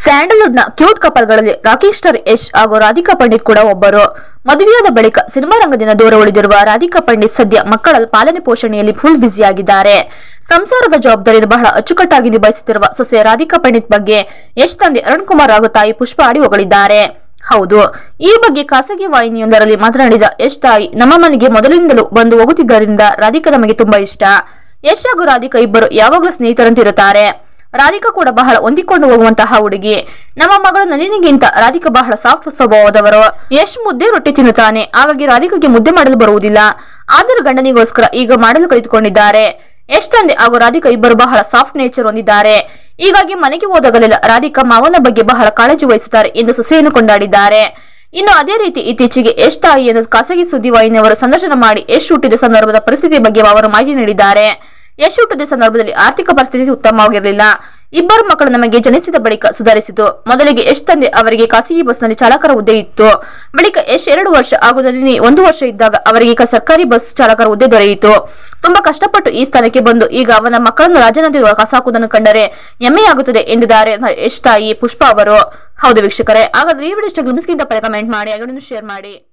Sandalwood ನ cute ಕಪಲ್ಗಳಲ್ಲಿ rocking star Yash ಹಾಗೂ ರಾಧಿಕಾ ಪಂಡಿತ್ ಕೂಡ ಒಬ್ಬರು ಮದುವೆಯಾದ ಬಳಿಕ ಸಿನಿಮಾ ರಂಗದಿಂದ ದೂರ ಉಳಿದಿರುವ ರಾಧಿಕಾ ಪಂಡಿತ್ ಸದ್ಯ ಮಕ್ಕಳ ಪಾಲನೆ ಪೋಷಣೆಯಲ್ಲಿ ಫುಲ್ ಬ್ಯುಸಿಯಾಗಿದ್ದಾರೆ ಸಂಸಾರದ ಜವಾಬ್ದಾರಿಯನ್ನು ಬಹಳ ಅಚ್ಚುಕಟ್ಟಾಗಿ ನಿಭಾಯಿಸುತ್ತಿರುವ ಸೊಸೆ ರಾಧಿಕಾ ಪಂಡಿತ್ ಬಗ್ಗೆ ಯಶ್ ತಂದೆ ಅರುಣ್ ಕುಮಾರ್ ಹಾಗೂ ತಾಯಿ ಪುಷ್ಪ ಆಡಿ ಹೊಗಳಿದ್ದಾರೆ ಹೌದು ಈ ಬಗ್ಗೆ ಖಾಸಗಿ ವಾಹಿನಿಯೊಂದರಲ್ಲಿ ಮಾತನಾಡಿದ ಯಶ್ ತಾಯಿ ನಮ್ಮ ಮನೆಗೆ ಮೊದಲಿನಿಂದಲೂ ಬಂದು ಹೋಗುತ್ತಿದ್ದರಿಂದ ರಾಧಿಕಾ ನಮಗೆ ತುಂಬಾ ಇಷ್ಟ ಯಶ್ ಹಾಗೂ ರಾಧಿಕಾ ಇಬ್ಬರು ಯಾವಾಗಲೂ ಸ್ನೇಹಿತರಂತಿರುತ್ತಾರೆ ರಾಧಿಕಾ ಕೂಡ ಬಹಳ ಹೊಂದಿಕೊಂಡು ಹೋಗುವಂತಹ ಹುಡುಗಿ ನಮ್ಮ ಮಗಳು ನಳಿನಿಗಿಂತ ರಾಧಿಕಾ ಬಹಳ ಸಾಫ್ಟ್ ಸ್ವಭಾವದವರು ಯಶ್ ಮುದ್ದೆ ರೊಟ್ಟಿ ತಿನ್ನುತ್ತಾನೆ ಹಾಗಾಗಿ ರಾಧಿಕಾಗೆ ಮುದ್ದೆ ಮಾಡಲು ಬರುವುದಿಲ್ಲ ಆದರೂ ಗಂಡನಿಗೋಸ್ಕರ ಈಗ ಮಾಡಲು ಕಲಿತುಕೊಂಡಿದ್ದಾರೆ ಯಶ್ ತಂದೆ ಹಾಗೂ ರಾಧಿಕಾ ಇಬ್ಬರು ಬಹಳ ಸಾಫ್ಟ್ ನೇಚರ್ ಹೊಂದಿದ್ದಾರೆ ಹೀಗಾಗಿ ಮನೆಗೆ ಹೋದಾಗಲೆಲ್ಲ ರಾಧಿಕಾ ಮಾವನ ಬಗ್ಗೆ ಬಹಳ ಕಾಳಜಿ ವಹಿಸುತ್ತಾರೆ ಎಂದು ಸೊಸೆಯನ್ನು ಕೊಂಡಾಡಿದ್ದಾರೆ ಇನ್ನು ಅದೇ ರೀತಿ ಇತ್ತೀಚೆಗೆ ಯಶ್ ತಾಯಿಯನ್ನು ಖಾಸಗಿ ಸುದ್ದಿವಾಹಿನಿಯವರು ಸಂದರ್ಶನ ಮಾಡಿ ಯಶ್ ಹುಟ್ಟಿದ ಸಂದರ್ಭದ ಪರಿಸ್ಥಿತಿ ಬಗ್ಗೆ ಅವರು ಮಾಹಿತಿ ನೀಡಿದ್ದಾರೆ ಯಶ್ ಹುಟ್ಟಿದ ಸಂದರ್ಭದಲ್ಲಿ ಆರ್ಥಿಕ ಪರಿಸ್ಥಿತಿ ಉತ್ತಮವಾಗಿರಲಿಲ್ಲ ಇಬ್ಬರು ಮಕ್ಕಳು ನಮಗೆ ಜನಿಸಿದ ಬಳಿಕ ಸುಧಾರಿಸಿತು ಮೊದಲಿಗೆ ಯಶ್ ತಂದೆ ಅವರಿಗೆ ಖಾಸಗಿ ಬಸ್ನಲ್ಲಿ ಚಾಲಕರ ಹುದ್ದೆ ಇತ್ತು ಬಳಿಕ ಯಶ್ ಎರಡು ವರ್ಷ ಹಾಗೂ ನಳಿನಿ ಒಂದು ವರ್ಷ ಇದ್ದಾಗ ಅವರಿಗೆ ಕ- ಸರ್ಕಾರಿ ಬಸ್ ಚಾಲಕರ ಹುದ್ದೆ ದೊರೆಯಿತು ತುಂಬಾ ಕಷ್ಟಪಟ್ಟು ಈ ಸ್ಥಾನಕ್ಕೆ ಬಂದು ಈಗ ಅವನ ಮಕ್ಕಳನ್ನು ರಾಜನದಿ ಕಸಾಕುವುದನ್ನು ಕಂಡರೆ ಹೆಮ್ಮೆಯಾಗುತ್ತದೆ ಎಂದಿದ್ದಾರೆ ಯಶ್ ತಾಯಿ ಪುಷ್ಪ ಅವರು ಹೌದು ವೀಕ್ಷಕರೇ ಹಾಗಾದ್ರೆ ಈ ವಿಡಿಯೋ ಇಷ್ಟ ಮಿಸ್ಗಿಂತ ಪರ ಕಮೆಂಟ್ ಮಾಡಿ ಹಾಗೆ ಶೇರ್ ಮಾಡಿ